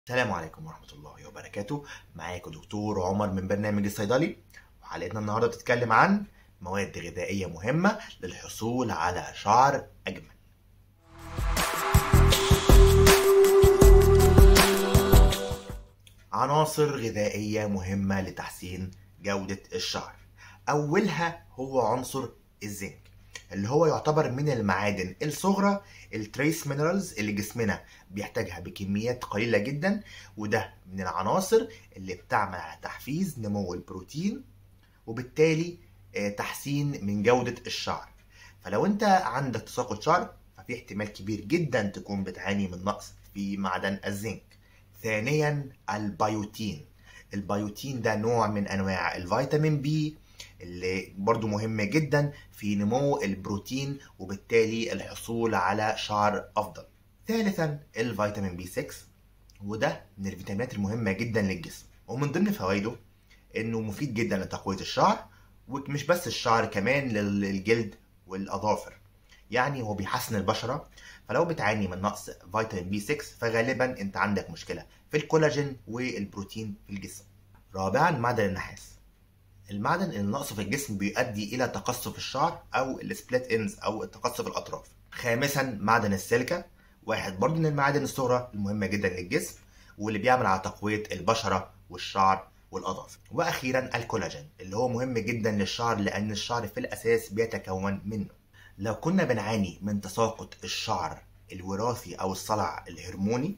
السلام عليكم ورحمة الله وبركاته معاكم دكتور عمر من برنامج الصيدلي وحلقتنا النهاردة بتتكلم عن مواد غذائية مهمة للحصول على شعر أجمل عناصر غذائية مهمة لتحسين جودة الشعر أولها هو عنصر الزنك اللي هو يعتبر من المعادن الصغرى التريس مينرالز اللي جسمنا بيحتاجها بكميات قليلة جدا وده من العناصر اللي بتعمل على تحفيز نمو البروتين وبالتالي آه، تحسين من جودة الشعر فلو انت عندك تساقط شعر ففي احتمال كبير جدا تكون بتعاني من نقص في معدن الزنك ثانيا البيوتين البيوتين ده نوع من انواع الفيتامين بي اللي برضو مهم جدا في نمو البروتين وبالتالي الحصول على شعر افضل ثالثا الفيتامين بي 6 وده من الفيتامينات المهمة جدا للجسم ومن ضمن فوائده انه مفيد جدا لتقوية الشعر ومش بس الشعر كمان للجلد والاظافر يعني هو بيحسن البشرة فلو بتعاني من نقص فيتامين بي 6 فغالبا انت عندك مشكلة في الكولاجين والبروتين في الجسم رابعا معدن النحاس المعدن النقص في الجسم بيؤدي الى تقصف الشعر او السبليت انز او تقصف الاطراف خامسا معدن السيليكا واحد برضو من المعادن الصغرى المهمه جدا للجسم واللي بيعمل على تقويه البشره والشعر والاظافر واخيرا الكولاجين اللي هو مهم جدا للشعر لان الشعر في الاساس بيتكون منه لو كنا بنعاني من تساقط الشعر الوراثي او الصلع الهرموني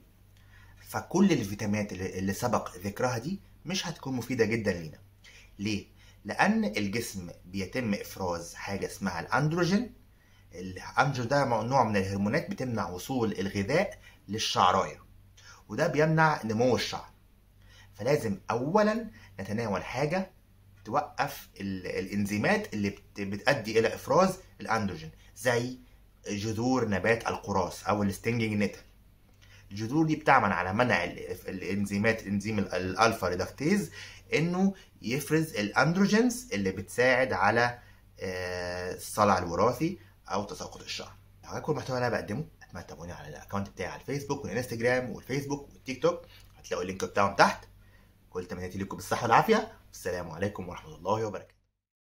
فكل الفيتامينات اللي اللي سبق ذكرها دي مش هتكون مفيده جدا لينا ليه لان الجسم بيتم افراز حاجه اسمها الاندروجين الاندروجين ده نوع من الهرمونات بتمنع وصول الغذاء للشعرايه وده بيمنع نمو الشعر فلازم اولا نتناول حاجه توقف ال- الانزيمات اللي بت- بتؤدي الى افراز الاندروجين زي جذور نبات القراص او الستينجينج نيتل الجذور دي بتعمل على منع ال- الانزيمات انزيم ال- الالفا ريدكتيز انه يفرز الاندروجينز اللي بتساعد على آه، الصلع الوراثي او تساقط الشعر لو عجبكم المحتوى اللي انا بقدمه اتمنى تتابعوني على الاكونت بتاعي على الفيسبوك والانستجرام والفيسبوك والتيك توك هتلاقوا اللينك بتاعهم تحت كل تمنياتي لكم بالصحه والعافيه والسلام عليكم ورحمه الله وبركاته